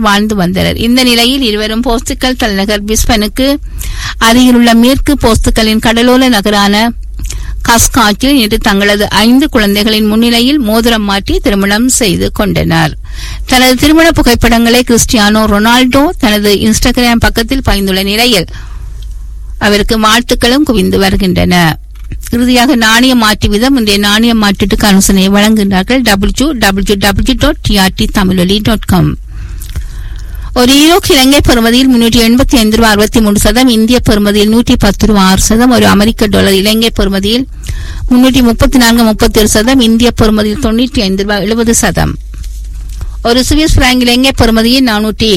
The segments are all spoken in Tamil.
வாழ்ந்து வந்தனர் இந்த நிலையில் இருவரும் போர்த்துக்கல் தலைநகர் பிஸ்பனுக்கு அருகிலுள்ள மேற்கு போர்த்துக்கலின் கடலோர நகரான கஸ்காட்டில் நேற்று தங்களது ஐந்து குழந்தைகளின் முன்னிலையில் மோதிரம் மாற்றி திருமணம் செய்து கொண்டனர் தனது திருமண புகைப்படங்களை கிறிஸ்டியானோ ரொனால்டோ தனது இன்ஸ்டாகிராம் பக்கத்தில் பகிர்ந்துள்ள நிலையில் அவருக்கு வாழ்த்துக்களும் குவிந்து வருகின்றன இறுதியாக நாணய மாற்று விதம் இன்றைய நாணய மாற்றீட்டுக்கு ஆலோசனை வழங்குகின்றார்கள் W W W dot TRT Tamiloli dot com ஒரு ஈரோக்கு இலங்கை பெறுமதியில் முன்னூற்றி எண்பத்தி ஐந்து ரூபாய் அறுபத்தி மூன்று சதம் இந்திய பெறுமதியில் நூற்றி பத்து ரூபாய் ஆறு சதம் ஒரு அமெரிக்க டாலர் இலங்கை பெறுமதியில் முன்னூற்றி முப்பத்தி நான்கு முப்பத்தி ஒரு சதம் இந்திய பெறுமதியில் தொண்ணூற்றி ஐந்து ரூபாய் எழுபது சதம் ஒரு சுவிஸ் பிராங்க் இலங்கை பெறுமதியில் நானூற்றி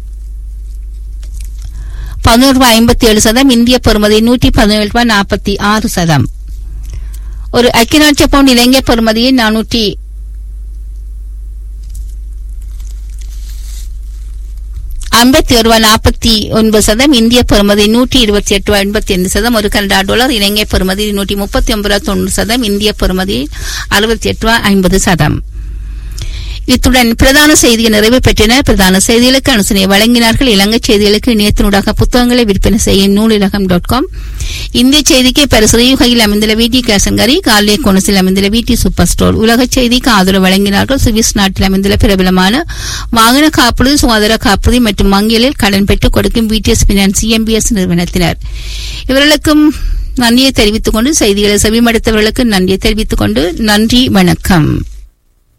பதினோரு ரூபாய் ஐம்பத்தி ஏழு சதம் இந்திய பெறுமதி நூற்றி பதினேழு ரூபாய் நாற்பத்தி ஆறு சதம் ஒரு ஐக்கியராட்சிய பவுண்ட் இலங்கை பெறுமதியில் நானூற்றி ஐம்பத்தி ஒரு ரூபாய் நாற்பத்தி ஒன்பது சதம் இந்திய பெறுமதி நூற்றி இருபத்தி எட்டு ரூபாய் எண்பத்தி ஐந்து சதம் ஒரு கனடா டாலர் இலங்கை பெறுமதி நூற்றி முப்பத்தி ஒன்பது ரூபாய் தொண்ணூறு சதம் இந்திய பெறுமதி அறுபத்தி எட்டு ரூபாய் ஐம்பது சதம் இத்துடன் பிரதான செய்திகள் நிறைவு பெற்றன பிரதான செய்திகளுக்கு அனுசனை வழங்கினார்கள் இலங்கை செய்திகளுக்கு இணையத்தினூடாக புத்தகங்களை விற்பனை செய்யும் நூலிலகம் டாட் காம் இந்திய செய்திக்கு பரிசுரையுகையில் அமைந்துள்ள வீட்டி கேசங்கரி காலே கோணசில் அமைந்துள்ள வீட்டி சூப்பர் ஸ்டோர் உலக செய்திக்கு ஆதரவு வழங்கினார்கள் சுவிஸ் நாட்டில் அமைந்துள்ள பிரபலமான வாகன காப்புறுதி சுகாதார காப்புறுதி மற்றும் வங்கிகளில் கடன் பெற்றுக் கொடுக்கும் பிடிஎஸ் பினான்ஸ் எம்பிஎஸ் நிறுவனத்தினர் இவர்களுக்கும் நன்றியை தெரிவித்துக் கொண்டு செய்திகளை செவிமடுத்தவர்களுக்கு நன்றியை தெரிவித்துக் கொண்டு நன்றி வணக்கம்